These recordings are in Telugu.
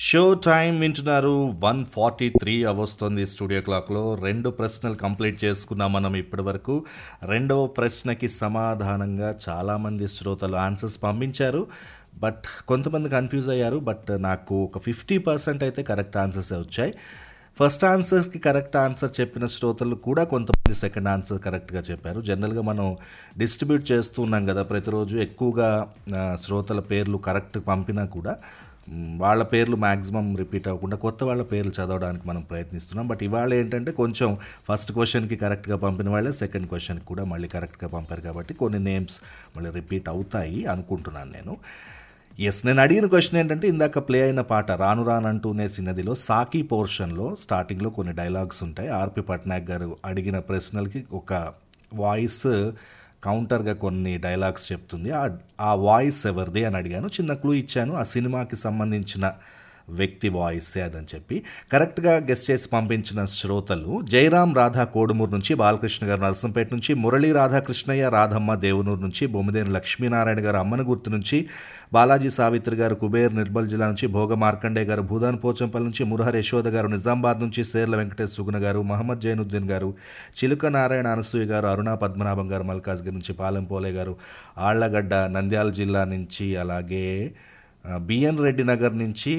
షో టైం వింటున్నారు వన్ ఫార్టీ త్రీ అవస్తుంది స్టూడియో క్లాక్లో రెండు ప్రశ్నలు కంప్లీట్ చేసుకున్నాం మనం ఇప్పటి వరకు రెండవ ప్రశ్నకి సమాధానంగా చాలామంది శ్రోతలు ఆన్సర్స్ పంపించారు బట్ కొంతమంది కన్ఫ్యూజ్ అయ్యారు బట్ నాకు ఒక ఫిఫ్టీ పర్సెంట్ అయితే కరెక్ట్ ఆన్సర్స్ వచ్చాయి ఫస్ట్ ఆన్సర్స్కి కరెక్ట్ ఆన్సర్ చెప్పిన శ్రోతలు కూడా కొంతమంది సెకండ్ ఆన్సర్ కరెక్ట్గా చెప్పారు జనరల్గా మనం డిస్ట్రిబ్యూట్ చేస్తూ ఉన్నాం కదా ప్రతిరోజు ఎక్కువగా ఆ, శ్రోతల పేర్లు కరెక్ట్ పంపినా కూడా మ్, వాళ్ళ పేర్లు మ్యాక్సిమం రిపీట్ అవ్వకుండా కొత్త వాళ్ళ పేర్లు చదవడానికి మనం ప్రయత్నిస్తున్నాం బట్ ఇవాళ ఏంటంటే కొంచెం ఫస్ట్ క్వశ్చన్కి కరెక్ట్గా పంపిన వాళ్ళే సెకండ్ క్వశ్చన్కి కూడా మళ్ళీ కరెక్ట్గా పంపారు కాబట్టి కొన్ని నేమ్స్ మళ్ళీ రిపీట్ అవుతాయి అనుకుంటున్నాను నేను ఎస్ నేను అడిగిన క్వశ్చన్ ఏంటంటే ఇందాక ప్లే అయిన పాట రాను రానంటూనే సిన్నదిలో సాకి పోర్షన్లో స్టార్టింగ్లో కొన్ని డైలాగ్స్ ఉంటాయి ఆర్పి పట్నాయక్ గారు అడిగిన ప్రశ్నలకి ఒక వాయిస్ కౌంటర్గా కొన్ని డైలాగ్స్ చెప్తుంది ఆ ఆ వాయిస్ ఎవరిది అని అడిగాను చిన్న క్లూ ఇచ్చాను ఆ సినిమాకి సంబంధించిన వ్యక్తి వాయిసే అదని చెప్పి కరెక్ట్గా గెస్ట్ చేసి పంపించిన శ్రోతలు జయరాం రాధా కోడుమూరు నుంచి బాలకృష్ణ గారు నరసంపేట నుంచి మురళీ రాధాకృష్ణయ్య రాధమ్మ దేవునూరు నుంచి బొమ్మిదేని లక్ష్మీనారాయణ గారు అమ్మన గుర్తు నుంచి బాలాజీ సావిత్రి గారు కుబేర్ నిర్మల్ జిల్లా నుంచి భోగ మార్కండే గారు భూదాన్ పోచంపల్లి నుంచి మురహర్ యశోద గారు నిజామాబాద్ నుంచి సేర్ల వెంకటేష్ సుగుణ గారు మహమ్మద్ జైనుద్దీన్ గారు చిలుక నారాయణ అనసూయ గారు అరుణా పద్మనాభం గారు మల్కాజ్గిరి నుంచి పాలెంపోలే గారు ఆళ్లగడ్డ నంద్యాల జిల్లా నుంచి అలాగే ఆ, బిఎన్ రెడ్డి నగర్ నుంచి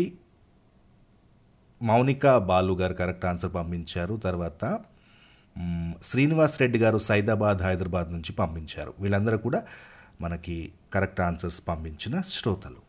మౌనిక బాలు గారు కరెక్ట్ ఆన్సర్ పంపించారు తర్వాత మ్, శ్రీనివాస్ రెడ్డి గారు సైదాబాద్ హైదరాబాద్ నుంచి పంపించారు వీళ్ళందరూ కూడా మనకి కరెక్ట్ ఆన్సర్స్ పంపించిన శ్రోతలు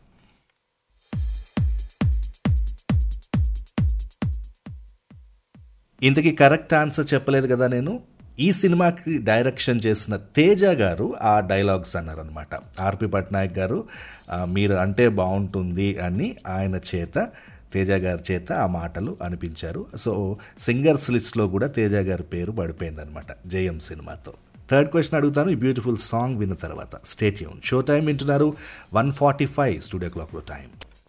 ఇంతకీ కరెక్ట్ ఆన్సర్ చెప్పలేదు కదా నేను ఈ సినిమాకి డైరెక్షన్ చేసిన తేజ గారు ఆ డైలాగ్స్ అన్నారనమాట ఆర్పి పట్నాయక్ గారు ఆ, మీరు అంటే బాగుంటుంది అని ఆయన చేత తేజ గారి చేత ఆ మాటలు అనిపించారు సో సింగర్స్ లిస్ట్లో కూడా తేజ గారి పేరు పడిపోయిందనమాట జయం సినిమాతో థర్డ్ క్వశ్చన్ అడుగుతాను ఈ బ్యూటిఫుల్ సాంగ్ విన్న తర్వాత స్టేట్ యూన్ షో టైం వింటున్నారు వన్ ఫార్టీ ఫైవ్ స్టూడియో క్లాక్లో టైం